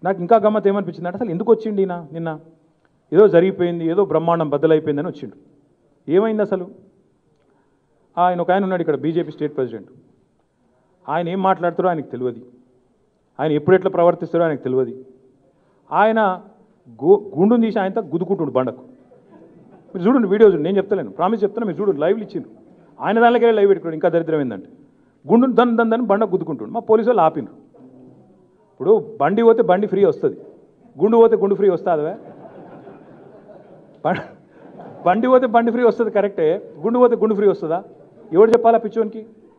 నాకు ఇంకా గమ్మత్ ఏమనిపించింది అంటే అసలు ఎందుకు వచ్చిండి ఈయన నిన్న ఏదో జరిగిపోయింది ఏదో బ్రహ్మాండం బద్దలైపోయిందని వచ్చిండు ఏమైంది అసలు ఆయన ఒక ఆయన ఉన్నాడు ఇక్కడ బీజేపీ స్టేట్ ప్రెసిడెంట్ ఆయన ఏం మాట్లాడుతారో ఆయనకు తెలియదు ఆయన ఎప్పుడు ఎట్లా ప్రవర్తిస్తారో ఆయనకు తెలియదు ఆయన గు గుండుని తీసి ఆయనతో గుద్దుకుంటుండు బండకు మీరు చూడండి వీడియో చూడండి నేను చెప్తలేను ప్రామిస్ చెప్తాను మీరు చూడండి లైవ్లు ఇచ్చిండు ఆయన దానిలోకి లైవ్ పెట్టుకోండి ఇంకా దరిద్రం ఏంటంటే గుండును దన్ దన్ దాన్ని బండ గుద్దుకుంటుండు మా పోలీసు వాళ్ళు ఆపినరు ఇప్పుడు బండి పోతే బండి ఫ్రీ వస్తుంది గుండు పోతే గుండు ఫ్రీ వస్తుందివే బం- బండి పోతే బండి ఫ్రీ వస్తుంది కరెక్టే గుండు పోతే గుండు ఫ్రీ వస్తుందా ఎవడు చెప్పాలా పిచ్చోనికి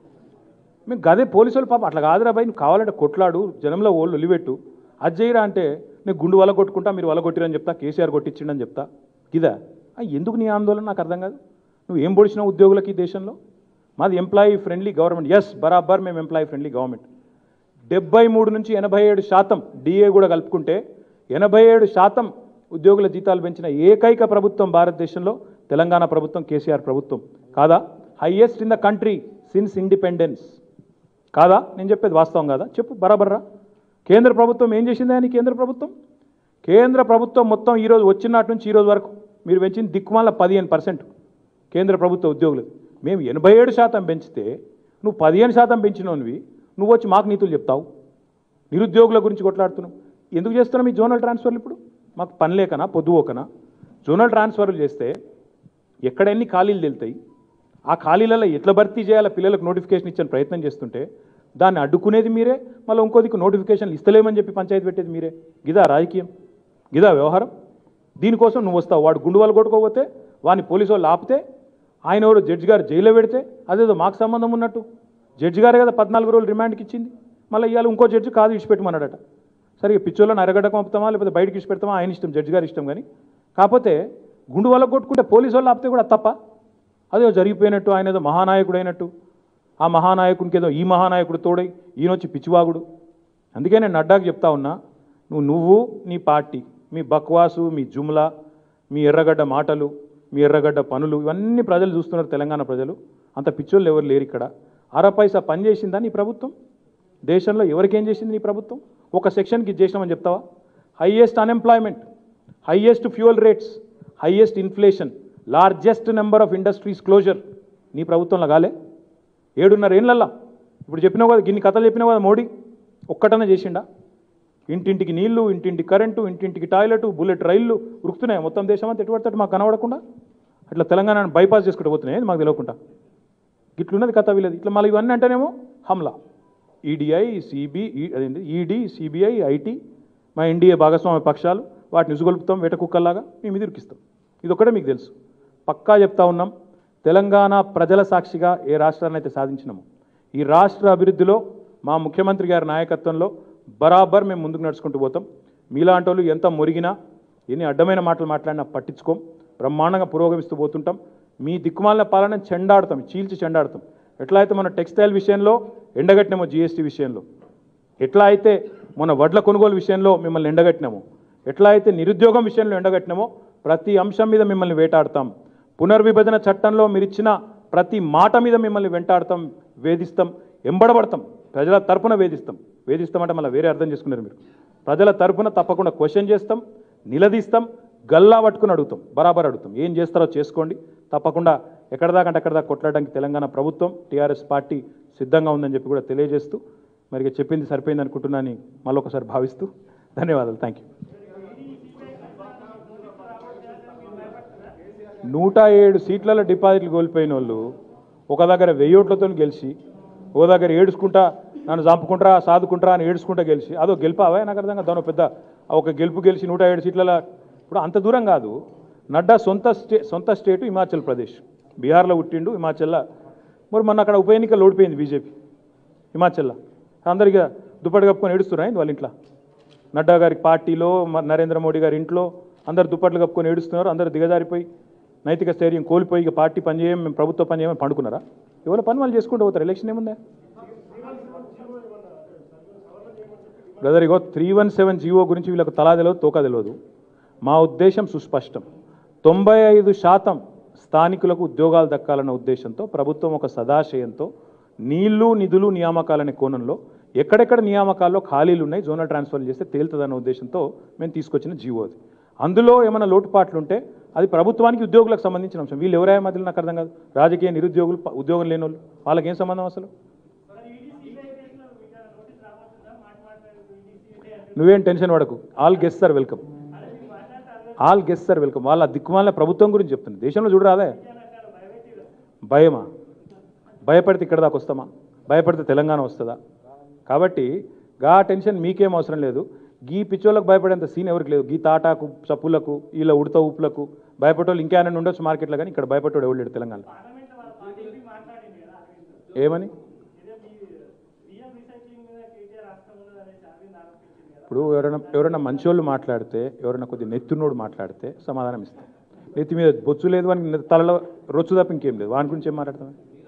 మేము గదే పోలీసు వాళ్ళు పాప అట్లా కాదురా బాయ్ నువ్వు కావాలంటే కొట్లాడు జనంలో ఓళ్ళు ఒలిపెట్టు అది చేయరా అంటే నేను గుండు వల్ల కొట్టుకుంటా మీరు వల్ల కొట్టిరని చెప్తా కేసీఆర్ కొట్టించిండని చెప్తా ఇదా ఆ, ఎందుకు నీ ఆందోళన నాకు అర్థం కాదు నువ్వు ఏం పొడిచినావు ఉద్యోగులకి ఈ దేశంలో మాది ఎంప్లాయీ ఫ్రెండ్లీ గవర్నమెంట్ ఎస్ బరాబర్ మేము ఎంప్లాయీ ఫ్రెండ్లీ గవర్నమెంట్ డెబ్బై మూడు నుంచి ఎనభై ఏడు శాతం డిఏ కూడా కలుపుకుంటే ఎనభై ఏడు శాతం ఉద్యోగుల జీతాలు పెంచిన ఏకైక ప్రభుత్వం భారతదేశంలో తెలంగాణ ప్రభుత్వం కేసీఆర్ ప్రభుత్వం కాదా highest in the country since independence కాదా నేను చెప్పేది వాస్తవం కాదా చెప్పు బరాబర్రా కేంద్ర ప్రభుత్వం ఏం చేసిందా అని కేంద్ర ప్రభుత్వం కేంద్ర ప్రభుత్వం మొత్తం ఈరోజు వచ్చినాటి నుంచి ఈ రోజు వరకు మీరు పెంచిన దిక్కుమాల పదిహేను పర్సెంట్ కేంద్ర ప్రభుత్వ ఉద్యోగులు మేము ఎనభై ఏడు శాతం పెంచితే నువ్వు పదిహేను శాతం పెంచినోనివి నువ్వు వచ్చి మాకు నీతులు చెప్తావు నిరుద్యోగుల గురించి కొట్లాడుతున్నావు ఎందుకు చేస్తున్నాం ఈ జోనల్ ట్రాన్స్ఫర్లు ఇప్పుడు మాకు పని లేకనా పొద్దుపోకనా జోనల్ ట్రాన్స్ఫర్లు చేస్తే ఎక్కడ ఎన్ని ఖాళీలు తెలుతాయి ఆ ఖాళీలలో ఎట్లా భర్తీ చేయాలో పిల్లలకు నోటిఫికేషన్ ఇచ్చే ప్రయత్నం చేస్తుంటే దాన్ని అడ్డుకునేది మీరే మళ్ళీ ఇంకో దిక్కు నోటిఫికేషన్లు ఇస్తలేమని చెప్పి పంచాయతీ పెట్టేది మీరే గిదా రాజకీయం గిదా వ్యవహారం దీనికోసం నువ్వు వస్తావు వాడు గుండు వాళ్ళు కొట్టుకోకపోతే వాడిని పోలీసు వాళ్ళు ఆపితే ఆయన ఎవరు జడ్జి గారు జైల్లో పెడితే అదేదో మాకు సంబంధం ఉన్నట్టు జడ్జి గారే కదా పద్నాలుగు రోజులు రిమాండ్కి ఇచ్చింది మళ్ళీ ఇవాళ ఇంకో జడ్జి కాదు ఇచ్చిపెట్టమన్నాడట సరే ఇక పిచ్చోళ్ళని అరగడకు పంపుతామా లేకపోతే బయటకి ఇచ్చి పెడతామా ఆయన ఇష్టం జడ్జి గారి ఇష్టం కానీ కాకపోతే గుండు వాళ్ళకు కొట్టుకుంటే పోలీసు వాళ్ళు ఆపితే కూడా తప్ప అదే జరిగిపోయినట్టు ఆయన ఏదో మహానాయకుడు అయినట్టు ఆ మహానాయకునికి ఏదో ఈ మహానాయకుడు తోడై ఈయనొచ్చి పిచ్చివాగుడు అందుకే నేను నడ్డాకు చెప్తా ఉన్నా నువ్వు నువ్వు నీ పార్టీ మీ బక్వాసు మీ జుమ్లా మీ ఎర్రగడ్డ మాటలు మీ ఎర్రగడ్డ పనులు ఇవన్నీ ప్రజలు చూస్తున్నారు తెలంగాణ ప్రజలు అంత పిచ్చోళ్ళు ఎవరు లేరు ఇక్కడ అర పైసా పని చేసిందా నీ ప్రభుత్వం దేశంలో ఎవరికేం చేసింది నీ ప్రభుత్వం ఒక సెక్షన్కి ఇది చేసినామని చెప్తావా highest unemployment highest fuel rates highest inflation largest number of industries closure నీ ప్రభుత్వంలో కాలే ఏడున్నర ఏళ్ళల్లా ఇప్పుడు చెప్పినావు కదా గిన్ని కథలు చెప్పినావు కదా మోడీ ఒక్కటనే చేసిండా ఇంటింటికి నీళ్లు ఇంటింటికి కరెంటు ఇంటింటికి టాయిలెట్ బుల్లెట్ రైళ్లు ఉరుకుతున్నాయి మొత్తం దేశం అంతా ఎటువంటి మాకు కనబడకుండా అట్లా తెలంగాణను బైపాస్ చేసుకుంటూ పోతున్నాయి మాకు తెలియకుండా ఇట్లున్నది కథ వీళ్ళది ఇట్లా మళ్ళీ ఇవన్నీ అంటేనేమో హమ్లా ఈడీఐ సిబి అదేంటి ఈడీ సిబిఐ ఐటీ మా ఎన్డీఏ భాగస్వామ్య పక్షాలు వాటిని ఉసుగొలుపుతాం వేట కుక్కల్లాగా మేము ఇది ఇరికిస్తాం ఇది ఒక్కటే మీకు తెలుసు పక్కా చెప్తా ఉన్నాం తెలంగాణ ప్రజల సాక్షిగా ఏ రాష్ట్రాన్ని అయితే సాధించినామో ఈ రాష్ట్ర అభివృద్ధిలో మా ముఖ్యమంత్రి గారి నాయకత్వంలో బరాబర్ మేము ముందుకు నడుచుకుంటూ పోతాం మీలాంటి వాళ్ళు ఎంత మురిగినా ఎన్ని అడ్డమైన మాటలు మాట్లాడినా పట్టించుకోం బ్రహ్మాండంగా పురోగమిస్తూ పోతుంటాం మీ దిక్కుమాలిన పాలన చెండాడతాం చీల్చి చెండాడతాం ఎట్లా అయితే మన టెక్స్టైల్ విషయంలో ఎండగట్టినామో జీఎస్టీ విషయంలో ఎట్లా అయితే మన వడ్ల కొనుగోలు విషయంలో మిమ్మల్ని ఎండగట్టినామో ఎట్లా అయితే నిరుద్యోగం విషయంలో ఎండగట్టినామో ప్రతి అంశం మీద మిమ్మల్ని వేటాడతాం పునర్విభజన చట్టంలో మీరు ఇచ్చిన ప్రతి మాట మీద మిమ్మల్ని వెంటాడతాం వేధిస్తాం ఎంబడబడతాం ప్రజల తరపున వేధిస్తాం వేధిస్తామంటే మళ్ళీ వేరే అర్థం చేసుకున్నారు మీరు ప్రజల తరపున తప్పకుండా క్వశ్చన్ చేస్తాం నిలదీస్తాం గల్లా పట్టుకుని అడుగుతాం బరాబర్ అడుగుతాం ఏం చేస్తారో చేసుకోండి తప్పకుండా ఎక్కడ దాకా అంటే ఎక్కడ దాకా కొట్లాడడానికి తెలంగాణ ప్రభుత్వం టీఆర్ఎస్ పార్టీ సిద్ధంగా ఉందని చెప్పి కూడా తెలియజేస్తూ మరి ఇక చెప్పింది సరిపోయింది అనుకుంటున్నాను మళ్ళీ ఒకసారి భావిస్తూ ధన్యవాదాలు థ్యాంక్ యూ నూట ఏడు సీట్లలో డిపాజిట్లు కోల్పోయిన వాళ్ళు ఒక దగ్గర వెయ్యి ఓట్లతో గెలిచి ఓ దగ్గర ఏడుచుకుంటా నన్ను చంపుకుంటారా సాదుకుంటారా అని ఏడుచుకుంటా గెలిచి అదో గెలిపావా నాకు అర్థం కాదు దాని పెద్ద ఒక గెలుపు గెలిచి నూట ఏడు సీట్లలో ఇప్పుడు అంత దూరం కాదు నడ్డా సొంత స్టే సొంత స్టేటు హిమాచల్ ప్రదేశ్ బీహార్లో పుట్టిండు హిమాచల్లో మరి మొన్న అక్కడ ఉప ఎన్నికలు ఓడిపోయింది బీజేపీ హిమాచల్లో అందరికీ దుప్పటి కప్పుకొని ఏడుస్తున్నాయి వాళ్ళ ఇంట్లో నడ్డా గారి పార్టీలో మ- నరేంద్ర మోడీ గారి ఇంట్లో అందరు దుప్పట్లు కప్పుకొని ఏడుస్తున్నారు అందరు దిగజారిపోయి నైతిక స్థైర్యం కోల్పోయి ఇక పార్టీ పనిచేయం మేము ప్రభుత్వ పని చేయమని పండుకున్నారా ఎవరి పని వాళ్ళు చేసుకుంటూ పోతారు ఎలక్షన్ ఏముందా బ్రదర్ ఇగో త్రీ వన్ సెవెన్ జీవో గురించి వీళ్ళకు తలా తెలియదు తోక తెలియదు మా ఉద్దేశం సుస్పష్టం తొంభై ఐదు శాతం స్థానికులకు ఉద్యోగాలు దక్కాలన్న ఉద్దేశంతో ప్రభుత్వం ఒక సదాశయంతో నీళ్లు నిధులు నియామకాలనే కోణంలో ఎక్కడెక్కడ నియామకాల్లో ఖాళీలు ఉన్నాయి జోనల్ ట్రాన్స్ఫర్ చేస్తే తేలుతుందన్న ఉద్దేశంతో మేము తీసుకొచ్చిన జీవో అది అందులో ఏమైనా లోటుపాట్లు ఉంటే అది ప్రభుత్వానికి ఉద్యోగులకు సంబంధించిన అంశం వీళ్ళు ఎవరైనా మధ్యలో నాకు అర్థం కాదు రాజకీయ నిరుద్యోగులు ప- ఉద్యోగం లేని వాళ్ళు వాళ్ళకి ఏం సంబంధం అసలు నువ్వేం టెన్షన్ పడకు all guest sir welcome all guest sir welcome వాళ్ళ దిక్కుమాల ప్రభుత్వం గురించి చెప్తుంది దేశంలో చూడరాదే భయమా భయపడితే ఇక్కడ దాకా వస్తామా భయపడితే తెలంగాణ వస్తుందా కాబట్టి గా టెన్షన్ మీకేం అవసరం లేదు గీ పిచ్చోళ్ళకు భయపడేంత సీన్ ఎవరికి లేదు గీ తాటాకు చప్పులకు వీళ్ళ ఉడత ఉప్పులకు భయపడేవాళ్ళు ఇంకేమైనా ఉండొచ్చు మార్కెట్లో కానీ ఇక్కడ భయపడేవాడు ఎవరు లేడు తెలంగాణ ఏమని ఇప్పుడు ఎవరైనా ఎవరైనా మంచోళ్ళు మాట్లాడితే ఎవరైనా కొద్ది నెత్తున్నోడు మాట్లాడితే సమాధానం ఇస్తాం నెత్తి మీద బొచ్చు లేదు వానికి నెత్తి తలలో రొచ్చు తప్ప ఇంకేం లేదు వాని గురించి ఏం మాట్లాడతాం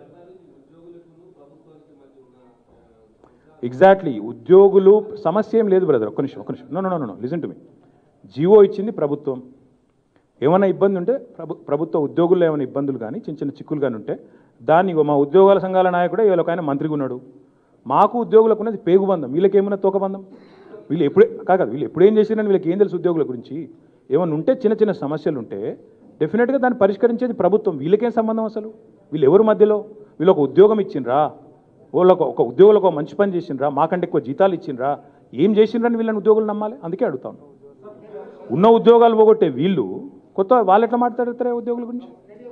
ఎగ్జాక్ట్లీ ఉద్యోగులు సమస్య ఏం లేదు బ్రదర్ ఒక్క నిమిషం ఒక్క నిమిషం no no no listen to me GO ఇచ్చింది ప్రభుత్వం ఏమైనా ఇబ్బంది ఉంటే ప్రభు ప్రభుత్వ ఉద్యోగుల్లో ఏమైనా ఇబ్బందులు కానీ చిన్న చిన్న చిక్కులు కానీ ఉంటే దాన్ని ఇగో మా ఉద్యోగాల సంఘాల నాయకుడే వీళ్ళ ఒక ఆయన మంత్రిగా ఉన్నాడు మాకు ఉద్యోగులకు ఉన్నది పేగుబంధం వీళ్ళకి ఏమన్నా తోకబంధం వీళ్ళు ఎప్పుడే కాదు కాదు, వీళ్ళు ఎప్పుడేం చేసిరని వీళ్ళకి ఏం తెలుసు ఉద్యోగుల గురించి ఏమైనా ఉంటే చిన్న చిన్న సమస్యలు ఉంటే డెఫినెట్గా దాన్ని పరిష్కరించేది ప్రభుత్వం వీళ్ళకేం సంబంధం అసలు వీళ్ళు ఎవరి మధ్యలో వీళ్ళు ఒక ఉద్యోగం ఇచ్చిండ్రా వాళ్ళకు ఒక ఉద్యోగులకు ఒక మంచి పని చేసిండ్రా మాకంటే ఎక్కువ జీతాలు ఇచ్చిండ్రా ఏం చేసిండ్రని వీళ్ళని ఉద్యోగులు నమ్మాలి అందుకే అడుగుతాను ఉన్న ఉద్యోగాలు పోగొట్టే వీళ్ళు కొత్త వాళ్ళు ఎట్లా మాట్లాడతారే ఉద్యోగుల గురించి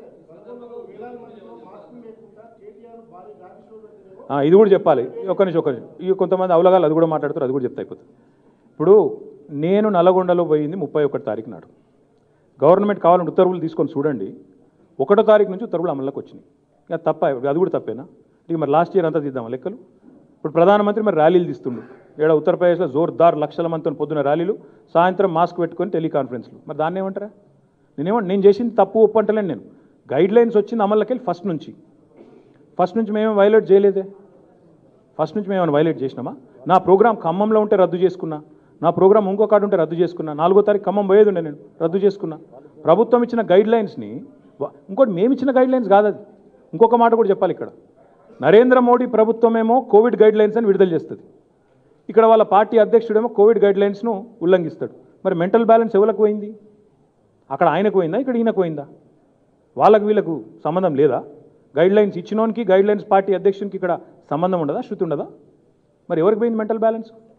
ఆ, ఇది కూడా చెప్పాలి ఒక్క నిమిషం ఒక్క నిమిషం ఇక కొంతమంది అవలగాలు అది కూడా మాట్లాడుతారు అది కూడా చెప్తా అయిపోతుంది ఇప్పుడు నేను నల్గొండలో పోయింది ముప్పై ఒకటి తారీఖు నాడు గవర్నమెంట్ కావాలంటే ఉత్తర్వులు తీసుకొని చూడండి ఒకటో తారీఖు నుంచి ఉత్తర్వులు అమల్లోకి వచ్చినాయి ఇక తప్ప అది కూడా తప్పేనా ఇక మరి లాస్ట్ ఇయర్ అంతా తీద్దామా లెక్కలు ఇప్పుడు ప్రధానమంత్రి మరి ర్యాలీలు తీస్తుండు ఇక్కడ ఉత్తరప్రదేశ్లో జోర్దార్ లక్షల మందితో పొద్దున ర్యాలీలు సాయంత్రం మాస్క్ పెట్టుకొని టెలికాన్ఫరెన్స్లు మరి దాన్ని ఏమంటారా నేనేమో నేను చేసింది తప్పు ఒప్పు అంటలేను నేను గైడ్ లైన్స్ వచ్చింది అమల్లోకి వెళ్ళి ఫస్ట్ నుంచి ఫస్ట్ నుంచి మేమేం వైలేట్ చేయలేదే ఫస్ట్ నుంచి మేము వైలేట్ చేసినామా నా ప్రోగ్రామ్ ఖమ్మంలో ఉంటే రద్దు చేసుకున్నా నా ప్రోగ్రామ్ ఇంకో కాడ ఉంటే రద్దు చేసుకున్నా నాలుగో తారీఖు ఖమ్మం పోయేది ఉండే నేను రద్దు చేసుకున్నా ప్రభుత్వం ఇచ్చిన గైడ్ లైన్స్ని వ- ఇంకోటి మేము ఇచ్చిన గైడ్ లైన్స్ కాదు అది ఇంకొక మాట కూడా చెప్పాలి ఇక్కడ నరేంద్ర మోడీ ప్రభుత్వమేమో కోవిడ్ గైడ్ లైన్స్ అని విడుదల చేస్తుంది ఇక్కడ వాళ్ళ పార్టీ అధ్యక్షుడేమో కోవిడ్ గైడ్ లైన్స్ను ఉల్లంఘిస్తాడు మరి మెంటల్ బ్యాలెన్స్ ఎవరికి పోయింది అక్కడ ఆయనకు పోయిందా ఇక్కడ ఈయనకు పోయిందా వాళ్ళకు వీళ్ళకు సంబంధం లేదా గైడ్ లైన్స్ ఇచ్చినోనికి గైడ్ లైన్స్ పార్టీ అధ్యక్షునికి ఇక్కడ సంబంధం ఉండదా శృతి ఉండదా మరి ఎవరికి పోయింది మెంటల్ బ్యాలెన్స్